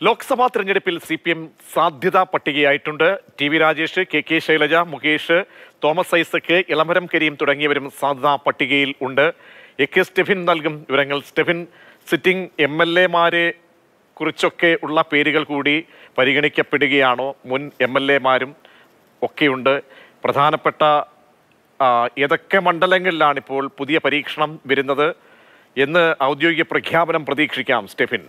ലോക്സഭാ തെരഞ്ഞെടുപ്പിൽ C P M സാധ്യതാ പട്ടികയായിട്ടുണ്ട് T V Rajesh K K Shailaja Mukesh Thomas Isaac Elamaram Kareem തുടങ്ങിയവരും സാധ്യതാ പട്ടികയിൽ ഉണ്ട് എ കെ സ്റ്റെഫിൻ നൽകും വിവരങ്ങൾ സ്റ്റെഫിൻ സിറ്റിംഗ് എം എൽ എമാരെ കുറിച്ചൊക്കെ ഉള്ള പേരുകൾ കൂടി പരിഗണിക്കപ്പെടുകയാണോ മുൻ എം എൽ എമാരും ഒക്കെയുണ്ട് പ്രധാനപ്പെട്ട ആ, ഏതൊക്കെ മണ്ഡലങ്ങളിലാണ് ഇപ്പോൾ പുതിയ പരീക്ഷണം വരുന്നത് എന്ന് ഔദ്യോഗിക പ്രഖ്യാപനം പ്രതീക്ഷിക്കാം സ്റ്റെഫിൻ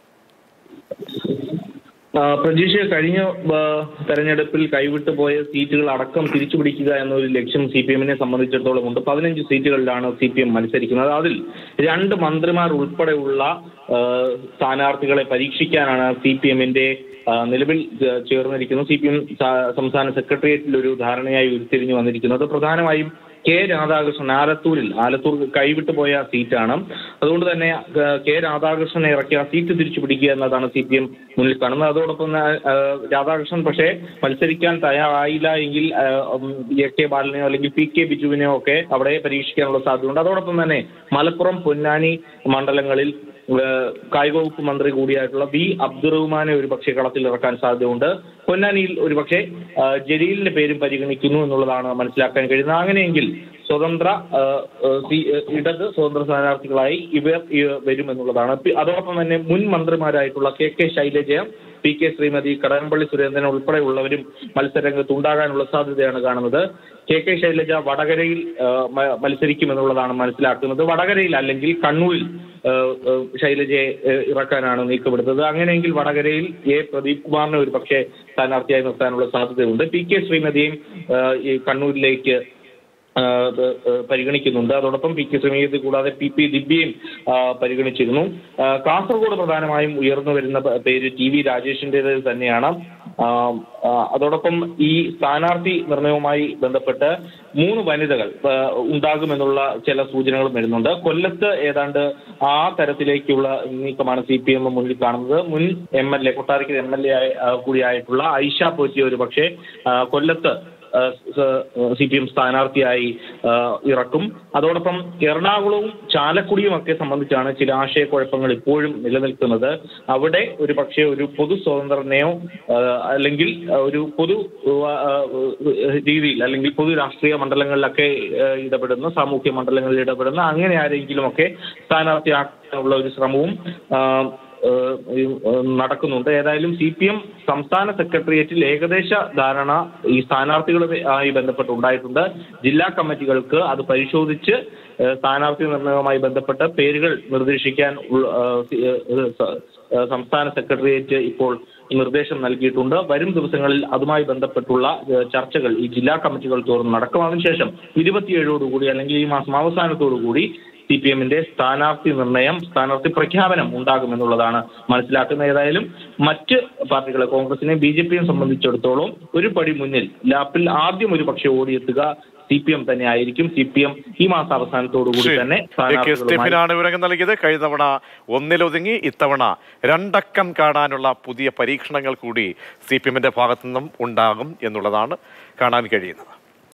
ആ, പ്രജീഷ് കഴിഞ്ഞ ആ, തെരഞ്ഞെടുപ്പിൽ കൈവിട്ടു പോയ സീറ്റുകൾ അടക്കം തിരിച്ചുപിടിക്കുക എന്നൊരു ലക്ഷ്യം സി പി എമ്മിനെ സംബന്ധിച്ചിടത്തോളം ഉണ്ട് പതിനഞ്ച് സീറ്റുകളിലാണ് സി പി എം മത്സരിക്കുന്നത് അതിൽ രണ്ട് മന്ത്രിമാർ ഉൾപ്പെടെയുള്ള ആ, സ്ഥാനാർത്ഥികളെ പരീക്ഷിക്കാനാണ് സി പി എമ്മിന്റെ നിലവിൽ ചേ- ചേർന്നിരിക്കുന്നത് സി പി എം സംസ്ഥാന സെക്രട്ടേറിയറ്റിൽ ഒരു ധാരണയായി ഉരുത്തിരിഞ്ഞു വന്നിരിക്കുന്നത് പ്രധാനമായും കെ രാധാകൃഷ്ണൻ ആലത്തൂരിൽ ആലത്തൂർ കൈവിട്ടു പോയ സീറ്റാണ് അതുകൊണ്ട് തന്നെ ആ, കെ രാധാകൃഷ്ണനെ ഇറക്കി ആ സീറ്റ് തിരിച്ചു പിടിക്കുക എന്നതാണ് സി പി എം മുന്നിൽ കാണുന്നത് അതോടൊപ്പം തന്നെ, ആ, രാധാകൃഷ്ണൻ പക്ഷേ മത്സരിക്കാൻ തയ്യാറായില്ല എങ്കിൽ ആ, ഉം, എ കെ ബാലനെയോ അല്ലെങ്കിൽ പി കെ ബിജുവിനെയോ ഒക്കെ അവിടെ പരീക്ഷിക്കാനുള്ള സാധ്യതയുണ്ട് അതോടൊപ്പം തന്നെ മലപ്പുറം പൊന്നാനി മണ്ഡലങ്ങളിൽ ഏഹ് കായിക വകുപ്പ് മന്ത്രി കൂടിയായിട്ടുള്ള വി അബ്ദുറഹ്മാനെ ഒരു പക്ഷേ കളത്തിൽ ഇറക്കാൻ സാധ്യതയുണ്ട് പൊന്നാനിയിൽ ഒരു പക്ഷേ ജലീലിന്റെ പേരും പരിഗണിക്കുന്നു എന്നുള്ളതാണ് മനസ്സിലാക്കാൻ കഴിയുന്നത് അങ്ങനെയെങ്കിൽ സ്വതന്ത്ര ഏഹ്, ഏഹ്, സി- ഏഹ്, ഇടത് സ്വതന്ത്ര സ്ഥാനാർത്ഥികളായി ഇവർ ഇവർ വരുമെന്നുള്ളതാണ് പി- അതോടൊപ്പം തന്നെ മുൻ മന്ത്രിമാരായിട്ടുള്ള K K Shailaja P K Sreemathi Kadakampally Surendran ഉൾപ്പെടെയുള്ളവരും മത്സരരംഗത്ത് ഉണ്ടാകാനുള്ള സാധ്യതയാണ് കാണുന്നത് കെ കെ ശൈലജ വടകരയിൽ ഏഹ്, മ- മത്സരിക്കുമെന്നുള്ളതാണ് മനസ്സിലാക്കുന്നത് വടകരയിൽ അല്ലെങ്കിൽ കണ്ണൂരിൽ ഏഹ്, ഏഹ്, ശൈലജയെ ഏഹ്, ഇറക്കാനാണ് നീക്കപ്പെടുന്നത് അങ്ങനെയെങ്കിൽ വടകരയിൽ എ പ്രദീപ് കുമാറിനെ ഒരു പക്ഷേ സ്ഥാനാർത്ഥിയായി നിർത്താനുള്ള സാധ്യതയുണ്ട് പി കെ ശ്രീമതിയും ഏഹ്, ഈ കണ്ണൂരിലേക്ക് ആഹ് ബ- ഏഹ് പരിഗണിക്കുന്നുണ്ട് അതോടൊപ്പം പി കെ ശ്രീമതി കൂടാതെ പി പി ദിവ്യയും ആഹ് പരിഗണിച്ചിരുന്നു ആഹ് കാസർഗോഡ് പ്രധാനമായും ഉയർന്നു വരുന്ന പ- പേര് ടി വി രാജേഷിൻ്റെത് തന്നെയാണ് ആഹ് ആഹ് അതോടൊപ്പം ഈ സ്ഥാനാർത്ഥി നിർണയവുമായി ബന്ധപ്പെട്ട് മൂന്ന് വനിതകൾ ആഹ് ഉണ്ടാകുമെന്നുള്ള ചില സൂചനകളും വരുന്നുണ്ട് കൊല്ലത്ത് ഏതാണ്ട് ആ തരത്തിലേക്കുള്ള നീക്കമാണ് സി പി എം മുന്നിൽ കാണുന്നത് മുൻ M L A Kottarakkara M L A കൂടിയായിട്ടുള്ള ഐഷ പോറ്റി ഒരു പക്ഷേ ആഹ് കൊല്ലത്ത് സി പി എം സ്ഥാനാർത്ഥിയായി ആ, ഇറക്കും അതോടൊപ്പം എറണാകുളവും ചാലക്കുടിയും ഒക്കെ സംബന്ധിച്ചാണ് ചില ആശയക്കുഴപ്പങ്ങൾ ഇപ്പോഴും നിലനിൽക്കുന്നത് അവിടെ ഒരു പക്ഷേ ഒരു പൊതു സ്വതന്ത്രനെയോ ആ, അല്ലെങ്കിൽ ആ, ഒരു പൊതു ആ, ആ, രീതിയിൽ അല്ലെങ്കിൽ പൊതു രാഷ്ട്രീയ മണ്ഡലങ്ങളിലൊക്കെ ആ, ഇടപെടുന്ന സാമൂഹ്യ മണ്ഡലങ്ങളിൽ ഇടപെടുന്ന അങ്ങനെ ആരെങ്കിലും ഒക്കെ സ്ഥാനാർത്ഥിയാക്കാനുള്ള ഒരു ശ്രമവും ആ, ഏഹ് ഏഹ് നടക്കുന്നുണ്ട് ഏതായാലും സി പി എം സംസ്ഥാന സെക്രട്ടേറിയറ്റിൽ ഏകദേശ ധാരണ ഈ സ്ഥാനാർത്ഥികളുമായി ബന്ധപ്പെട്ട് ഉണ്ടായിട്ടുണ്ട് ജില്ലാ കമ്മിറ്റികൾക്ക് അത് പരിശോധിച്ച് ഏഹ് സ്ഥാനാർത്ഥി നിർണയവുമായി ബന്ധപ്പെട്ട് പേരുകൾ നിർദ്ദേശിക്കാൻ ഉള്ള- ഏഹ് സി- ഏഹ് സ- ഏഹ് സംസ്ഥാന സെക്രട്ടേറിയറ്റ് ഇപ്പോൾ നിർദ്ദേശം നൽകിയിട്ടുണ്ട് വരും ദിവസങ്ങളിൽ അതുമായി ബന്ധപ്പെട്ടുള്ള ഏഹ് ചർച്ചകൾ ഈ ജില്ലാ കമ്മിറ്റികൾ തോറും നടക്കും അതിനുശേഷം ഇരുപത്തിയേഴോടുകൂടി അല്ലെങ്കിൽ ഈ മാസം അവസാനത്തോടുകൂടി സി പി എമ്മിന്റെ സ്ഥാനാർത്ഥി നിർണയം സ്ഥാനാർത്ഥി പ്രഖ്യാപനം ഉണ്ടാകുമെന്നുള്ളതാണ് മനസ്സിലാക്കുന്നത് ഏതായാലും മറ്റ് പാർട്ടികളെ കോൺഗ്രസിനെയും ബി ജെ പിയും സംബന്ധിച്ചിടത്തോളം ഒരു പടി മുന്നിൽ ലാപ്പിൽ ആദ്യം ഒരു പക്ഷേ ഓടിയെത്തുക സി പി എം തന്നെ ആയിരിക്കും സി പി എം ഈ മാസം അവസാനത്തോടു കൂടി തന്നെ എ കെ സ്ഥാനാർത്ഥികളുമായി സ്റ്റെഫിനാണ് വിവരങ്ങൾ നൽകിയത് കഴിഞ്ഞ തവണ ഒന്നിലൊതുങ്ങി ഇത്തവണ രണ്ടക്കം കാണാനുള്ള പുതിയ പരീക്ഷണങ്ങൾ കൂടി സി പി എമ്മിന്റെ ഭാഗത്തു നിന്നും ഉണ്ടാകും എന്നുള്ളതാണ് കാണാൻ കഴിയുന്നത്